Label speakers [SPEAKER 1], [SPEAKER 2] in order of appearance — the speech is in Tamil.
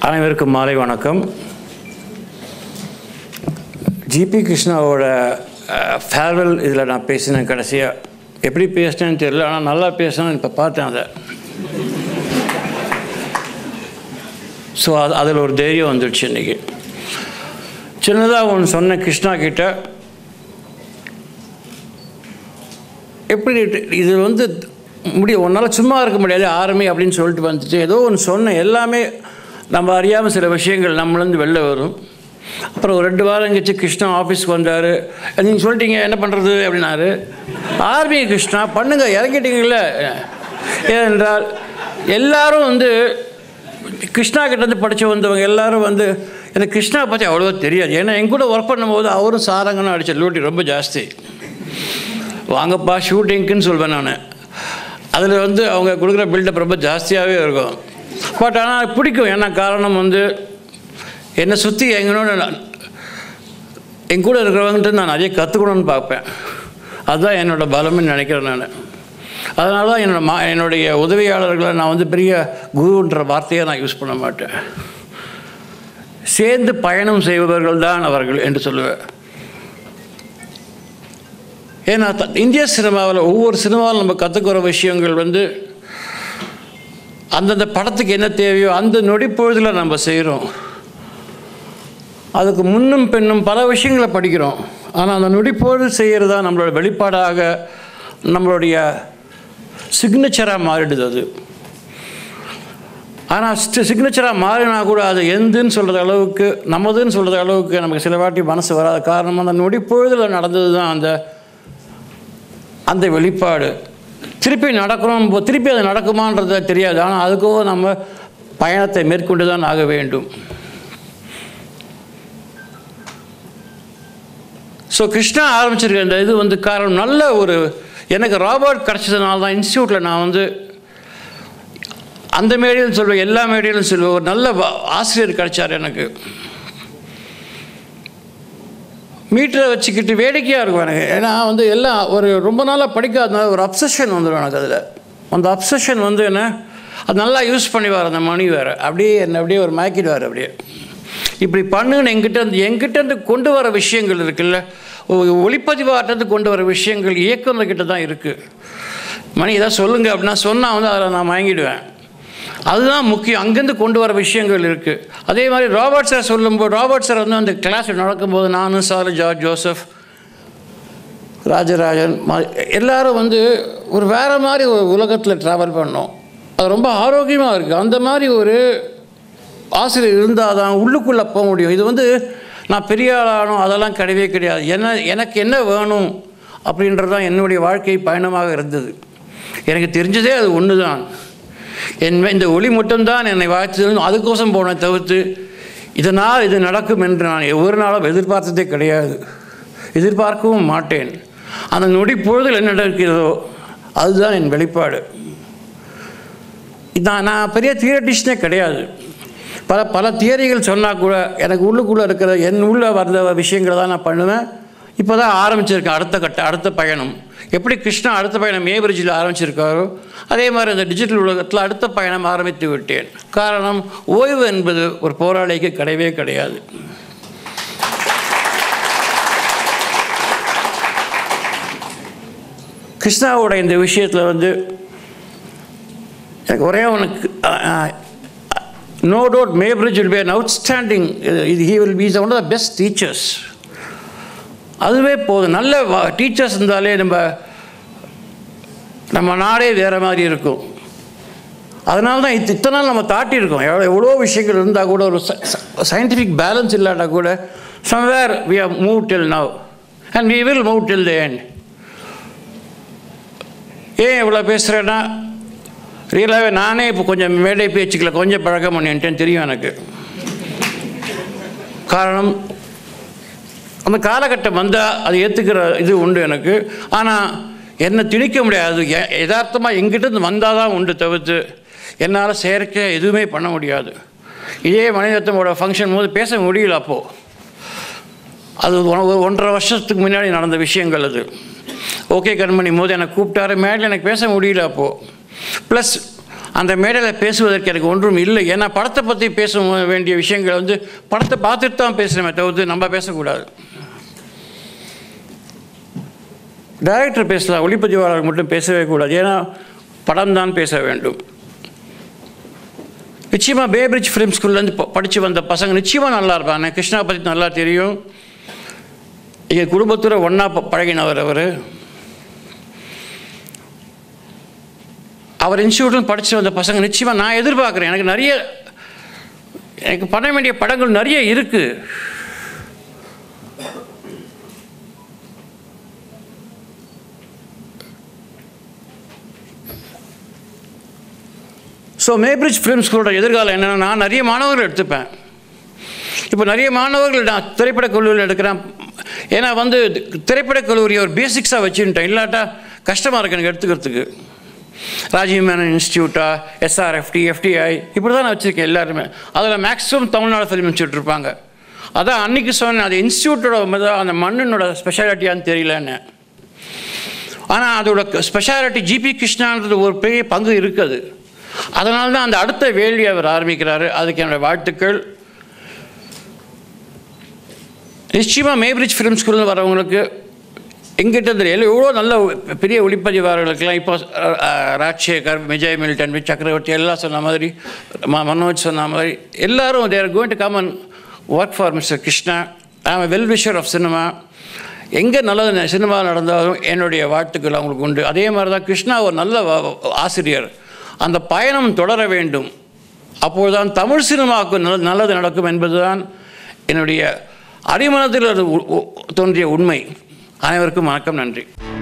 [SPEAKER 1] அனைவருக்கும் மாலை வணக்கம் ஜிபி கிருஷ்ணாவோட ஃபேர்வெல் இதில் நான் பேசினேன் கடைசியாக எப்படி பேசினேன்னு தெரியல ஆனால் நல்லா பேசினேன் இப்போ பார்த்தேன் அதை ஸோ அது அதில் ஒரு தைரியம் வந்துடுச்சு இன்றைக்கி சின்னதாக ஒன்று சொன்ன கிருஷ்ணா கிட்ட எப்படி இது வந்து முடியும் உன்னால் சும்மா இருக்க முடியாது ஆரம்பி அப்படின்னு சொல்லிட்டு வந்துட்டு ஏதோ ஒன்று சொன்னேன் எல்லாமே நம்ம அறியாமல் சில விஷயங்கள் நம்மளேருந்து வெளில வரும் அப்புறம் ஒரு ரெண்டு வாரம் கழிச்சு கிருஷ்ணா ஆஃபீஸ்க்கு வந்தார் நீங்கள் சொல்லிட்டீங்க என்ன பண்ணுறது அப்படின்னாரு ஆர்மி கிருஷ்ணா பண்ணுங்க இறங்கிட்டீங்கல்ல ஏனென்றால் எல்லாரும் வந்து கிருஷ்ணா கிட்டேருந்து படித்து வந்தவங்க எல்லாரும் வந்து எனக்கு கிருஷ்ணா பற்றி அவ்வளோவா தெரியாது ஏன்னா என் கூட ஒர்க் பண்ணும்போது அவரும் சாரங்கன்னு அடித்த லூட்டி ரொம்ப ஜாஸ்தி வாங்கப்பா ஷூட்டிங்க்குன்னு சொல்வேன் நான் அதில் வந்து அவங்க கொடுக்குற பில்டப் ரொம்ப ஜாஸ்தியாகவே இருக்கும் பட் ஆனால் பிடிக்கும் ஏன்னா காரணம் வந்து என்னை சுற்றி எங்களோட நான் என் கூட இருக்கிறவங்ககிட்ட நான் நிறைய கற்றுக்கணும்னு பார்ப்பேன் அதுதான் என்னோடய பலம்னு நினைக்கிறேன் நான் அதனால தான் என்னோட மா என்னுடைய உதவியாளர்களை நான் வந்து பெரிய குருன்ற வார்த்தையை நான் யூஸ் பண்ண மாட்டேன் சேர்ந்து பயணம் செய்பவர்கள் தான் அவர்கள் என்று சொல்லுவேன் ஏன்னா த இந்திய சினிமாவில் ஒவ்வொரு சினிமாவில் நம்ம கற்றுக்கிற விஷயங்கள் வந்து அந்தந்த படத்துக்கு என்ன தேவையோ அந்த நொடிப்பொழுதில் நம்ம செய்கிறோம் அதுக்கு முன்னும் பின்னும் பல விஷயங்களை படிக்கிறோம் ஆனால் அந்த நொடிப்பொழுது செய்கிறது தான் நம்மளோட வெளிப்பாடாக நம்மளுடைய சிக்னேச்சராக மாறிடுது அது ஆனால் சிக்னேச்சராக மாறினா கூட அது எந்துன்னு சொல்கிற அளவுக்கு நமதுன்னு சொல்கிற அளவுக்கு நமக்கு சில வாட்டி மனசு வராத காரணம் அந்த நொடிப்பொழுதில் நடந்தது தான் அந்த அந்த வெளிப்பாடு திருப்பி நடக்கணும் திருப்பி அது நடக்குமான்றது தெரியாது ஆனால் அதுக்கோ நம்ம பயணத்தை மேற்கொண்டு தான் ஆக வேண்டும் ஸோ கிருஷ்ணா ஆரம்பிச்சிருக்க இந்த இது வந்து காரணம் நல்ல ஒரு எனக்கு ராபர்ட் கிடச்சதுனால தான் இன்ஸ்டியூட்டில் நான் வந்து அந்த மேடையில் சொல்லுவேன் எல்லா மேடையிலும் சொல்லுவேன் ஒரு நல்ல ஆசிரியர் கிடைச்சார் எனக்கு மீட்டரை வச்சுக்கிட்டு வேடிக்கையாக இருக்கும் எனக்கு ஏன்னா வந்து எல்லாம் ஒரு ரொம்ப நாளாக படிக்காதனால ஒரு அப்சஷன் வந்துடும் எனக்கு அதில் அந்த அப்சஷன் வந்து என்ன அது நல்லா யூஸ் பண்ணிவார் அந்த மணி வேறு அப்படியே என்ன அப்படியே ஒரு மயக்கிடுவார் அப்படியே இப்படி பண்ணுன்னு எங்கிட்ட இருந்து எங்கிட்டேருந்து கொண்டு வர விஷயங்கள் இருக்குல்ல ஒளிப்பதிவாட்டத்து கொண்டு வர விஷயங்கள் இயக்குனர்கிட்ட தான் இருக்குது மணி ஏதாவது சொல்லுங்கள் அப்படின்னா சொன்னால் வந்து அதில் நான் மயங்கிடுவேன் அதுதான் முக்கியம் அங்கேருந்து கொண்டு வர விஷயங்கள் இருக்குது அதே மாதிரி ராபர்ட் சார் சொல்லும்போது ராபர்ட் சார் வந்து அந்த கிளாஸ் நடக்கும்போது நானும் சார் ஜார்ஜ் ஜோசப் ராஜராஜன் எல்லாரும் வந்து ஒரு வேறு மாதிரி ஒரு உலகத்தில் ட்ராவல் பண்ணோம் அது ரொம்ப ஆரோக்கியமாக இருக்குது அந்த மாதிரி ஒரு ஆசிரியர் இருந்தால் தான் உள்ளுக்குள்ளே போக முடியும் இது வந்து நான் பெரிய ஆளானோ அதெல்லாம் கிடையவே கிடையாது என்ன எனக்கு என்ன வேணும் அப்படின்றது தான் என்னுடைய வாழ்க்கை பயணமாக இருந்தது எனக்கு தெரிஞ்சதே அது ஒன்று தான் என் இந்த ஒளி மட்டும்தான் என்னை வாழ்த்து அதுக்கோசம் போனேன் தவிர்த்து இதனால் இது நடக்கும் என்று நான் ஒவ்வொரு நாளும் எதிர்பார்த்ததே கிடையாது எதிர்பார்க்கவும் மாட்டேன் அந்த நொடி பொழுதில் என்ன நடக்கிறதோ அதுதான் என் வெளிப்பாடு நான் நான் பெரிய தியரட்டிஷனே கிடையாது பல பல தியரிகள் சொன்னால் கூட எனக்கு உள்ளுக்குள்ளே இருக்கிற என் உள்ளே வந்த விஷயங்களை தான் நான் பண்ணுவேன் இப்போ தான் ஆரம்பிச்சிருக்கேன் அடுத்த கட்ட அடுத்த பயணம் எப்படி கிருஷ்ணா அடுத்த பயணம் மே பிரிட்ஜில் ஆரம்பிச்சிருக்காரோ அதே மாதிரி அந்த டிஜிட்டல் உலகத்தில் அடுத்த பயணம் ஆரம்பித்து விட்டேன் காரணம் ஓய்வு என்பது ஒரு போராளிக்கு கிடையவே கிடையாது கிருஷ்ணாவோட இந்த விஷயத்தில் வந்து எனக்கு ஒரே உனக்கு no doubt may bridge will be an outstanding இது he will be is one of the best teachers அதுவே போதும் நல்ல டீச்சர்ஸ் இருந்தாலே நம்ம நம்ம நாடே வேறு மாதிரி இருக்கும் அதனால தான் இது இத்தனை நாள் நம்ம தாட்டியிருக்கோம் எவ்வளோ எவ்வளோ விஷயங்கள் இருந்தால் கூட ஒரு சயின்டிஃபிக் பேலன்ஸ் இல்லாட்டா கூட somewhere we have move till now and we will move till the end ஏன் இவ்வளோ பேசுகிறேன்னா ரியலாகவே நானே இப்போ கொஞ்சம் மேடை பேச்சுக்களை கொஞ்சம் பழக்கம் பண்ணிட்டேன்னு தெரியும் எனக்கு காரணம் அந்த காலகட்டம் வந்தால் அது ஏற்றுக்கிற இது உண்டு எனக்கு ஆனால் என்னை திணிக்க முடியாது யதார்த்தமாக எங்கிட்ட வந்தால் தான் உண்டு தவிர்த்து என்னால் செயற்கை எதுவுமே பண்ண முடியாது இதே மனிதத்தமோட ஃபங்க்ஷன் போது பேச முடியல அப்போது அது ஒரு ஒன்றரை வருஷத்துக்கு முன்னாடி நடந்த விஷயங்கள் அது ஓகே கண்மணி போது என்னை கூப்பிட்டாரு மேலே எனக்கு பேச முடியல அப்போது ப்ளஸ் அந்த மேடையில் பேசுவதற்கு எனக்கு ஒன்றும் இல்லை ஏன்னா படத்தை பற்றி பேச வேண்டிய விஷயங்கள் வந்து படத்தை பார்த்துட்டு தான் பேசுகிறோமே தவிர்த்து நம்ம பேசக்கூடாது டைரக்டர் பேசலாம் ஒளிப்பதிவாளர் மட்டும் பேசவே கூடாது ஏன்னா படம் தான் பேச வேண்டும் நிச்சயமாக பேபிரிட்ஜ் ஃபிலிம் ஸ்கூல்லேருந்து படித்து வந்த பசங்க நிச்சயமாக நல்லா இருப்பாங்க கிருஷ்ணா பற்றி நல்லா தெரியும் எங்கள் குடும்பத்தோட ஒன்றா பழகினவர் அவர் அவர் இன்ஸ்டியூட்டில் படித்து வந்த பசங்க நிச்சயமாக நான் எதிர்பார்க்குறேன் எனக்கு நிறைய எனக்கு பண்ண வேண்டிய படங்கள் நிறைய இருக்குது ஸோ மேப்ரிட்ஜ் ஃபிலிம் ஸ்கூலோட எதிர்காலம் என்னென்னா நான் நிறைய மாணவர்கள் எடுத்துப்பேன் இப்போ நிறைய மாணவர்கள் நான் திரைப்படக் கல்லூரியில் எடுக்கிறேன் ஏன்னா வந்து திரைப்படக் கல்லூரியை ஒரு பேசிக்ஸாக வச்சுட்டேன் இல்லாட்டா கஷ்டமாக இருக்கு எனக்கு எடுத்துக்கிறதுக்கு ராஜீவ் மேனன் இன்ஸ்டியூட்டா எஸ்ஆர்எஃப்டி எஃப்டிஐ இப்படி தான் நான் வச்சுருக்கேன் எல்லாருமே அதில் மேக்ஸிமம் தமிழ்நாடு ஃபிலிம் இன்ஸ்டியூட் இருப்பாங்க அதான் அன்றைக்கி சொன்னேன் அது இன்ஸ்டியூட்டோட மொத- அந்த மண்ணினோட ஸ்பெஷாலிட்டியான்னு தெரியலன்னு ஆனால் அதோட ஸ்பெஷாலிட்டி ஜிபி கிருஷ்ணான்றது ஒரு பெரிய பங்கு இருக்குது அதனால தான் அந்த அடுத்த வேள்வி அவர் ஆரம்பிக்கிறாரு அதுக்கு என்னோட வாழ்த்துக்கள் நிச்சயமாக மேப்ரிட்ஜ் ஃபிலிம் ஸ்கூலில் வரவங்களுக்கு எங்கிட்ட தெரியல எவ்வளோ நல்ல பெரிய ஒளிப்பதிவாளர்களுக்கெல்லாம் இப்போ அஹ், அஹ், ராஜசேகர் விஜய் மில்டன் வி சக்கரவர்த்தி எல்லாம் சொன்ன மாதிரி ம- மனோஜ் சொன்ன மாதிரி எல்லாரும் there going to come and work for mister Krishna I'm well wisher of cinema எங்கே நல்லது சினிமா நடந்தாலும் என்னுடைய வாழ்த்துக்கள் அவங்களுக்கு உண்டு அதே மாதிரி தான் கிருஷ்ணா ஒரு நல்ல வ- ஆசிரியர் அந்த பயணம் தொடர வேண்டும் அப்போதுதான் தமிழ் சினிமாவுக்கு நல்ல நல்லது நடக்கும் என்பதுதான் என்னுடைய அடிமனத்தில் அது உ- உ- தோன்றிய உண்மை அனைவருக்கும் வணக்கம் நன்றி